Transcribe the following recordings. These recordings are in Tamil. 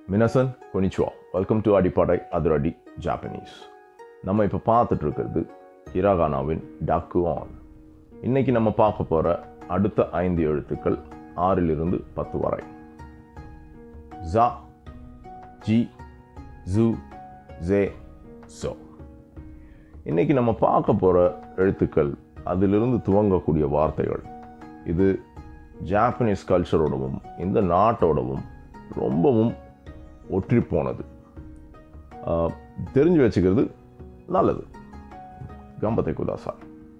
மினசன் கொனிச்சுவா வெல்கம் டு அடிப்படை அதிரடி ஜாப்பனீஸ் நம்ம இப்போ பார்த்துட்டு இருக்கிறது ஹிராகானாவின் டக்கு ஆன் இன்னைக்கு நம்ம பார்க்க போகிற அடுத்த ஐந்து எழுத்துக்கள் ஆறிலிருந்து பத்து வரை ஜா ஜி ஜூ ஜே சோ இன்னைக்கு நம்ம பார்க்க போகிற எழுத்துக்கள் அதிலிருந்து துவங்கக்கூடிய வார்த்தைகள் இது ஜாப்பனீஸ் கல்ச்சரோடவும் இந்த நாட்டோடவும் ரொம்பவும் ஒற்றி போனது ஆஹ், தெரிஞ்சு வச்சுக்கிறது நல்லது கம்பத்தை குதாசா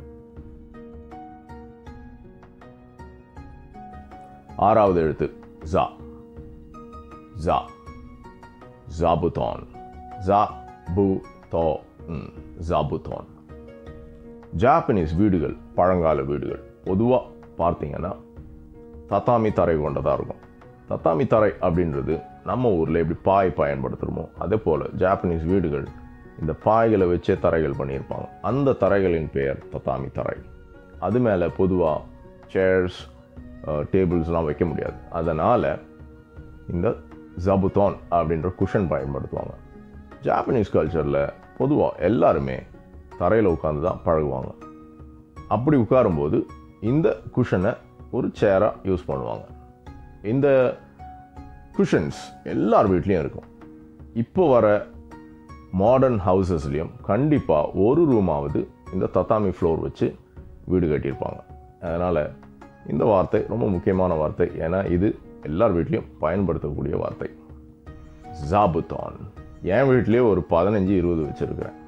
ஆறாவது எழுத்து ஜா ஜா ஜாபுதான் ஜா பு தோ ம், ஜாபுதான் ஜாப்பனீஸ் வீடுகள் பழங்கால வீடுகள் பொதுவாக பார்த்தீங்கன்னா தத்தாமி தரை கொண்டதாக இருக்கும் தத்தாமி தரை அப்படின்றது நம்ம ஊரில் எப்படி பாய் பயன்படுத்துகிறோமோ அதே போல் ஜாப்பனீஸ் வீடுகள் இந்த பாய்களை வச்சே தரைகள் பண்ணியிருப்பாங்க அந்த தரைகளின் பெயர் தத்தாமி தரை அது மேலே பொதுவாக சேர்ஸ் டேபிள்ஸ்லாம் வைக்க முடியாது அதனால் இந்த ஜபுதான் அப்படின்ற குஷன் பயன்படுத்துவாங்க ஜாப்பனீஸ் கல்ச்சரில் பொதுவாக எல்லாருமே தரையில் உட்காந்து தான் பழகுவாங்க அப்படி உட்காரும்போது இந்த குஷனை ஒரு சேராக யூஸ் பண்ணுவாங்க இந்த குஷன்ஸ் எல்லார் வீட்லேயும் இருக்கும் இப்போ வர மாடர்ன் ஹவுசஸ்லேயும் கண்டிப்பாக ஒரு ரூமாவது இந்த தத்தாமி ஃப்ளோர் வச்சு வீடு கட்டியிருப்பாங்க அதனால் இந்த வார்த்தை ரொம்ப முக்கியமான வார்த்தை ஏன்னா இது எல்லார் வீட்லேயும் பயன்படுத்தக்கூடிய வார்த்தை ஜாபுத்தான் என் வீட்லேயே ஒரு பதினஞ்சு இருபது வச்சுருக்கிறேன்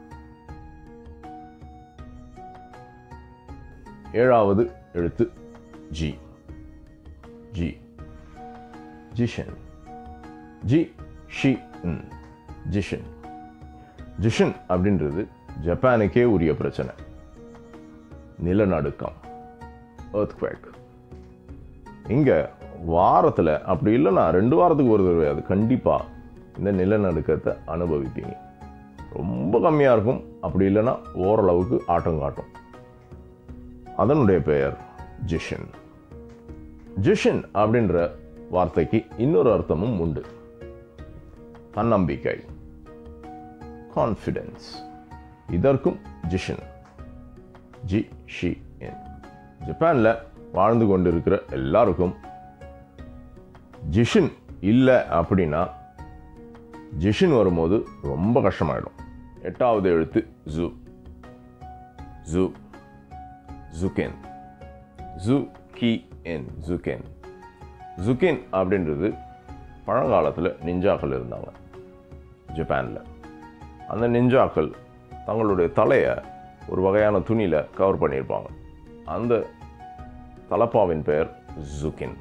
ஏழாவது எழுத்து ஜி ஜி ஜிஷன் ஜி ஷி ன் ஜிஷன் ஜிஷன் அப்படின்றது ஜப்பானுக்கே உரிய பிரச்சனை நிலநடுக்கம் earthquake இங்கே வாரத்தில் அப்படி இல்லைன்னா ரெண்டு வாரத்துக்கு ஒரு தடவை அது கண்டிப்பாக இந்த நிலநடுக்கத்தை அனுபவிப்பீங்க ரொம்ப கம்மியாக இருக்கும் அப்படி இல்லைன்னா ஓரளவுக்கு ஆட்டம் காட்டும் அதனுடைய பெயர் ஜிஷன் ஜிஷன் அப்படின்ற வார்த்தைக்கு இன்னொரு அர்த்தமும் உண்டு தன்னம்பிக்கை கான்ஃபிடென்ஸ் இதற்கும் ஜிஷன் ஜி ஷி என் ஜப்பானில் வாழ்ந்து கொண்டிருக்கிற எல்லாருக்கும் ஜிஷின் இல்லை அப்படின்னா ஜிஷின் வரும்போது ரொம்ப கஷ்டமாயிடும் எட்டாவது எழுத்து ஜூ ஜூ ஜுகென் ஜு கி என் ஜுகென் ஜுகென் அப்படின்றது பழங்காலத்தில் நிஞ்சாக்கள் இருந்தாங்க ஜப்பானில் அந்த நிஞ்சாக்கள் தங்களுடைய தலையை ஒரு வகையான துணியில் கவர் பண்ணியிருப்பாங்க அந்த தலப்பாவின் பெயர் ஜுகின்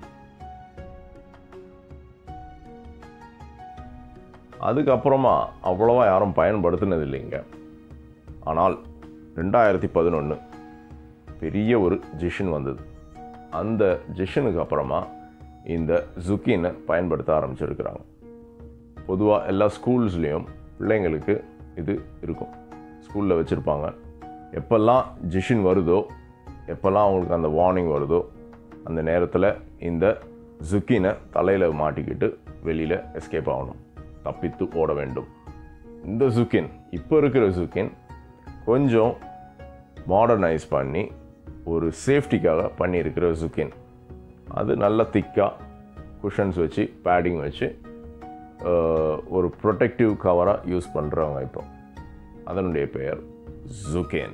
அதுக்கப்புறமா அவ்வளோவா யாரும் பயன்படுத்தினது இல்லைங்க ஆனால் ரெண்டாயிரத்தி பதினொன்று பெரிய ஒரு ஜிஷன் வந்தது அந்த ஜிஷனுக்கு அப்புறமா இந்த ஜுக்கினை பயன்படுத்த ஆரம்பிச்சிருக்கிறாங்க பொதுவாக எல்லா ஸ்கூல்ஸ்லேயும் பிள்ளைங்களுக்கு இது இருக்கும் ஸ்கூலில் வச்சுருப்பாங்க எப்பெல்லாம் ஜிஷின் வருதோ எப்பெல்லாம் அவங்களுக்கு அந்த வார்னிங் வருதோ அந்த நேரத்தில் இந்த ஜுக்கினை தலையில் மாட்டிக்கிட்டு வெளியில் எஸ்கேப் ஆகணும் தப்பித்து ஓட வேண்டும் இந்த ஜுக்கின் இப்போ இருக்கிற ஜுக்கின் கொஞ்சம் மாடர்னைஸ் பண்ணி ஒரு சேஃப்டிக்காக பண்ணியிருக்கிற ஜுக்கின் அது நல்ல திக்காக குஷன்ஸ் வச்சு பேடிங் வச்சு அஹ், ஒரு ப்ரொடெக்டிவ் கவராக யூஸ் பண்ணுறவங்க இப்போ அதனுடைய பெயர் ஜுகேன்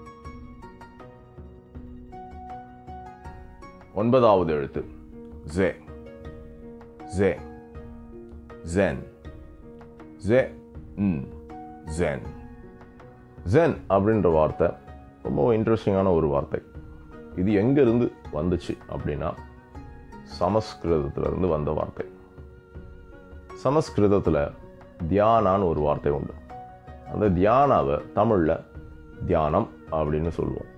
ஒன்பதாவது எழுத்து ஜே ஜே ஜென் ஜே ன் ஜென் ஜென் அப்படின்ற வார்த்தை ரொம்ப இன்ட்ரெஸ்டிங்கான ஒரு வார்த்தை இது எங்கேருந்து வந்துச்சு அப்படின்னா சமஸ்கிருதத்திலிருந்து வந்த வார்த்தை சமஸ்கிருதத்தில் தியானான்னு ஒரு வார்த்தை உண்டு அந்த தியானாவை தமிழில் தியானம் அப்படின்னு சொல்லுவோம்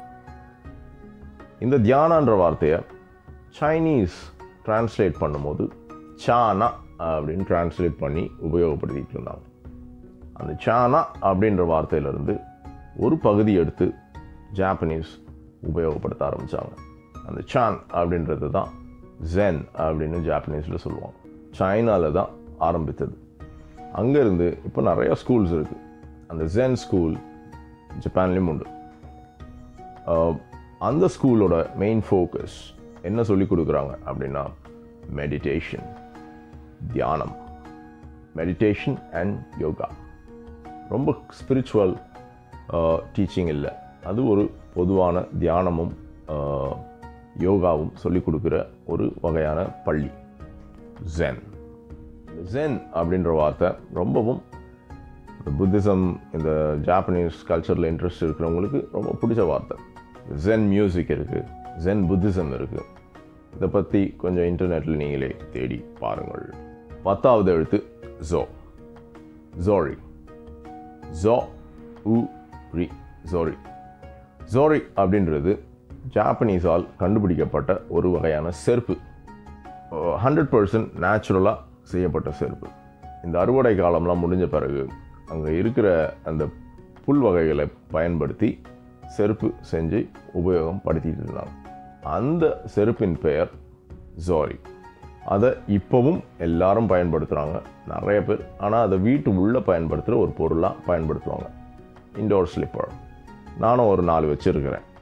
இந்த தியானான்ற வார்த்தையை சைனீஸ் டிரான்ஸ்லேட் பண்ணும்போது சானா அப்படின்னு டிரான்ஸ்லேட் பண்ணி உபயோகப்படுத்திட்டு இருந்தாங்க அந்த சானா அப்படின்ற வார்த்தையிலிருந்து ஒரு பகுதி எடுத்து ஜாப்பனீஸ் உபயோகப்படுத்த ஆரம்பித்தாங்க அந்த சான் அப்படின்றது தான் ஜென் அப்படின்னு ஜாப்பனீஸில் சொல்லுவாங்க சைனாவில் தான் ஆரம்பித்தது அங்கேருந்து இப்போ நிறைய ஸ்கூல்ஸ் இருக்குது அந்த ஜென் ஸ்கூல் ஜப்பான்லேயும் உண்டு அஹ், அந்த ஸ்கூலோட மெயின் ஃபோக்கஸ் என்ன சொல்லி கொடுக்குறாங்க அப்படின்னா மெடிடேஷன் தியானம் மெடிடேஷன் அண்ட் யோகா ரொம்ப ஸ்பிரிச்சுவல் டீச்சிங் இல்லை அது ஒரு பொதுவான தியானமும் அஹ், யோகாவும் சொல்லிக் கொடுக்குற ஒரு வகையான பள்ளி ஜென் ஜென் அப்படின்ற வார்த்தை ரொம்பவும் இந்த புத்திசம் இந்த ஜாப்பனீஸ் கல்ச்சரில் இன்ட்ரெஸ்ட் இருக்கிறவங்களுக்கு ரொம்ப பிடிச்ச வார்த்தை ஜென் மியூசிக் இருக்குது ஜென் புத்திசம் இருக்குது இதை பற்றி கொஞ்சம் இன்டர்நெட்டில் நீங்களே தேடி பாருங்கள் பத்தாவது எழுத்து ஜோ ஜோரி ஜோ உ ரி ஜோரி ஜோரி அப்படின்றது ஜாப்பனீஸால் கண்டுபிடிக்கப்பட்ட ஒரு வகையான செருப்பு ஹண்ட்ரட் பர்சன்ட் நேச்சுரலாக செய்யப்பட்ட செருப்பு இந்த அறுவடை காலம்லாம் முடிஞ்ச பிறகு அங்கே இருக்கிற அந்த புல் வகைகளை பயன்படுத்தி செருப்பு செஞ்சு உபயோகம் படுத்திட்டு இருந்தாங்க அந்த செருப்பின் பெயர் ஜோரி அதை இப்போவும் எல்லாரும் பயன்படுத்துகிறாங்க நிறைய பேர் ஆனால் அதை வீட்டு உள்ளே பயன்படுத்துகிற ஒரு பொருளாக பயன்படுத்துவாங்க இண்டோர் ஸ்லிப்பர் நானும் ஒரு நாலு வச்சுருக்கிறேன்